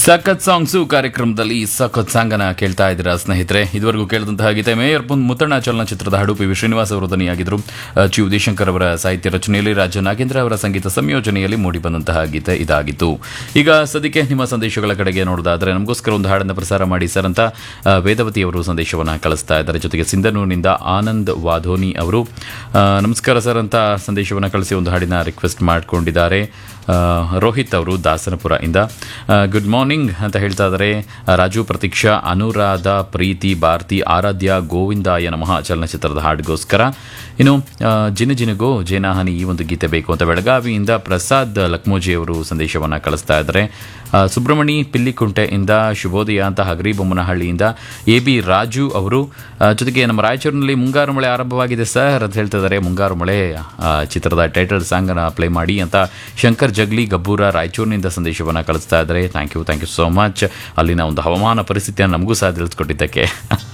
ಸಖತ್ ಸಾಂಗ್ಸು ಕಾರ್ಯಕ್ರಮದಲ್ಲಿ ಸಖತ್ ಸಾಂಗನ ಕೇಳ್ತಾ ಇದ್ದೀರಾ ಸ್ನೇಹಿತರೆ ಇದುವರೆಗೂ ಕೇಳಿದಂತಹ ಗೀತೆ ಮೇಯರ್ ಪುನ್ ಮುತ್ತಣ್ಣ ಚಲನಚಿತ್ರದ ಹಾಡು ಪಿ ವಿ ಶ್ರೀನಿವಾಸ್ ಅವರು ಧ್ವನಿಯಾಗಿದ್ದರು ಅ, ಚಿ ಉದಯಶಂಕರ್ ಅವರ ಸಾಹಿತ್ಯ ರಚನೆಯಲ್ಲಿ ರಾಜ ನಾಗೇಂದ್ರ ಅವರ ಸಂಗೀತ ಸಂಯೋಜನೆಯಲ್ಲಿ ಮೂಡಿಬಂದಂತಹ ಗೀತೆ ಇದಾಗಿತ್ತು ಈಗ ಸದ್ಯಕ್ಕೆ ನಿಮ್ಮ ಸಂದೇಶಗಳ ಕಡೆಗೆ ನೋಡೋದಾದ್ರೆ ನಮಗೋಸ್ಕರ ಒಂದು ಹಾಡನ್ನು ಪ್ರಸಾರ ಮಾಡಿ ಸರ್ ಅಂತ ಆ, ವೇದವತಿ ಅವರು ಸಂದೇಶವನ್ನು ಕಳಿಸ್ತಾ ಇದ್ದಾರೆ ಜೊತೆಗೆ ಸಿಂಧನೂರಿನಿಂದ ಆನಂದ್ ವಾಧೋನಿ ಅವರು ಆ, ನಮಸ್ಕಾರ ಸರ್ ಅಂತ ಸಂದೇಶವನ್ನು ಕಳಿಸಿ ಒಂದು ಹಾಡಿನ ರಿಕ್ವೆಸ್ಟ್ ಮಾಡಿಕೊಂಡಿದ್ದಾರೆ ಆ, ರೋಹಿತ್ ಅವರು ದಾಸನಪುರ ಇಂದ ಗುಡ್ ಮಾರ್ನಿಂಗ್ ಅಂತ ಹೇಳ್ತಾ ಇದ್ದಾರೆ ಆ, ರಾಜು ಪ್ರತೀಕ್ಷಾ ಅನುರಾಧ ಪ್ರೀತಿ ಭಾರತಿ ಆರಾಧ್ಯ ಗೋವಿಂದಾಯ ನಮಃ ಚಲನಚಿತ್ರದ ಹಾಡಿಗೋಸ್ಕರ ಇನ್ನು ಆ, ಜಿನ ಜಿನಗೋ ಜೇನಾಹನಿ ಈ ಒಂದು ಗೀತೆ ಬೇಕು ಅಂತ ಬೆಳಗಾವಿಯಿಂದ ಪ್ರಸಾದ್ ಲಕ್ಮೋಜಿ ಅವರು ಸಂದೇಶವನ್ನು ಕಳಿಸ್ತಾ ಇದ್ದಾರೆ ಆ, ಸುಬ್ರಹ್ಮಣಿ ಪಿಲ್ಲಿಕುಂಟೆಯಿಂದ ಶುಭೋದಯ ಅಂತ ಹಗರಿಬೊಮ್ಮನಹಳ್ಳಿಯಿಂದ ಎ ಬಿ ರಾಜು ಅವರು ಆ, ಜೊತೆಗೆ ನಮ್ಮ ರಾಯಚೂರಿನಲ್ಲಿ ಮುಂಗಾರು ಮಳೆ ಆರಂಭವಾಗಿದೆ ಸರ್ ಅಂತ ಹೇಳ್ತಾ ಇದ್ದಾರೆ ಮುಂಗಾರು ಮಳೆ ಆ, ಚಿತ್ರದ ಟೈಟಲ್ ಸಾಂಗನ್ನು ಪ್ಲೇ ಮಾಡಿ ಅಂತ ಶಂಕರ್ ಜಗ್ಲಿ ಗಬ್ಬೂರ ರಾಯಚೂರಿನಿಂದ ಸಂದೇಶವನ್ನು ಕಳಿಸ್ತಾ ಇದ್ದಾರೆ thank you thank you so much ಅಲ್ಲಿನ ಒಂದು ಹವಾಮಾನ ಪರಿಸ್ಥಿತಿಯನ್ನು ನಮಗೂ ಸಹ ತಿಳಿಸ್ಕೊಟ್ಟಿದ್ದಕ್ಕೆ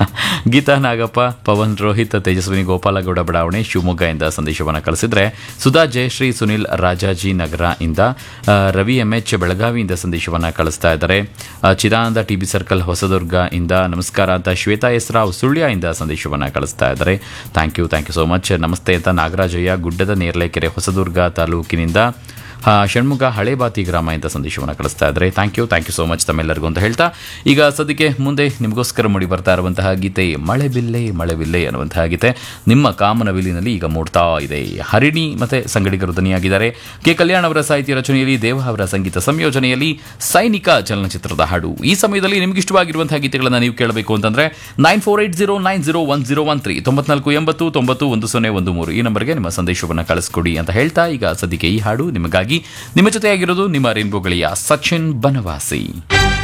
ಗೀತಾ ನಾಗಪ್ಪ ಪವನ್ ರೋಹಿತ್ ತೇಜಸ್ವಿನಿ ಗೋಪಾಲಗೌಡ ಬಡಾವಣೆ ಶಿವಮೊಗ್ಗದಿಂದ ಸಂದೇಶವನ್ನು ಕಳಿಸಿದ್ರೆ ಸುಧಾ ಜಯಶ್ರೀ ಸುನಿಲ್ ರಾಜಾಜಿ ನಗರ ಇಂದ ಆ, ರವಿ ಎಂ ಎಚ್ ಬೆಳಗಾವಿಯಿಂದ ಸಂದೇಶವನ್ನು ಕಳಿಸ್ತಾ ಇದ್ದಾರೆ ಆ, Chidananda T B circle Hosadurga ಇಂದ ನಮಸ್ಕಾರ ಅಂತ ಶ್ವೇತಾ ಎಸ್ ರಾವ್ ಸುಳ್ಯ ಇಂದ ಸಂದೇಶವನ್ನು ಕಳಿಸ್ತಾ ಇದ್ದಾರೆ thank you thank you so much ನಮಸ್ತೆ ಅಂತ ನಾಗರಾಜಯ್ಯ ಗುಡ್ಡದ ನೇರ್ಲೆಕೆರೆ ಹೊಸದುರ್ಗ ತಾಲೂಕಿನಿಂದ ಆ, ಷಣ್ಮುಖ ಹಳೇಬಾತಿ ಗ್ರಾಮ ಅಂತ ಸಂದೇಶವನ್ನು ಕಳಿಸ್ತಾ ಇದ್ದಾರೆ thank you thank you so much ತಮ್ಮೆಲ್ಲರಿಗೂ ಅಂತ ಹೇಳ್ತಾ ಈಗ ಸದ್ಯಕ್ಕೆ ಮುಂದೆ ನಿಮಗೋಸ್ಕರ ಮೂಡಿ ಬರ್ತಾ ಇರುವಂತಹ ಗೀತೆ ಮಳೆ ಬಿಲ್ಲೆ ಮಳೆ ಬಿಲ್ಲೆ ಅನ್ನುವಂತಹ ಗೀತೆ ನಿಮ್ಮ ಕಾಮನವಿಲಿನಲ್ಲಿ ಈಗ ಮೂಡ್ತಾ ಇದೆ ಹರಿಣಿ ಮತ್ತೆ ಸಂಗಡಿಗರು ಧ್ವನಿಯಾಗಿದ್ದಾರೆ ಕೆ ಕಲ್ಯಾಣ್ ಅವರ ಸಾಹಿತ್ಯ ರಚನೆಯಲ್ಲಿ ದೇವ ಅವರ ಸಂಗೀತ ಸಂಯೋಜನೆಯಲ್ಲಿ ಸೈನಿಕ ಚಲನಚಿತ್ರದ ಹಾಡು ಈ ಸಮಯದಲ್ಲಿ ನಿಮ್ಗೆ ಇಷ್ಟವಾಗಿರುವಂತಹ ಗೀತೆಗಳನ್ನು ನೀವು ಕೇಳಬೇಕು ಅಂತಂದ್ರೆ nine four eight zero nine zero one zero one three ತೊಂಬತ್ನಾಲ್ಕು ಎಂಬತ್ತು ತೊಂಬತ್ತು ಒಂದು ಸೊನ್ನೆ ಒಂದು ಮೂರು ಈ ನಂಬರ್ಗೆ ನಿಮ್ಮ ಸಂದೇಶವನ್ನು ಕಳಿಸ್ಕೊಡಿ ಅಂತ ಹೇಳ್ತಾ ಈಗ ಸದ್ಯಕ್ಕೆ ಈ ಹಾಡು ನಿಮಗಾಗಿ ನಿಮ್ಮ ಜೊತೆಯಾಗಿರೋದು ನಿಮ್ಮ ರೇನ್ಬೋಗಳಿಯ ಸಚಿನ್ ಬನವಾಸಿ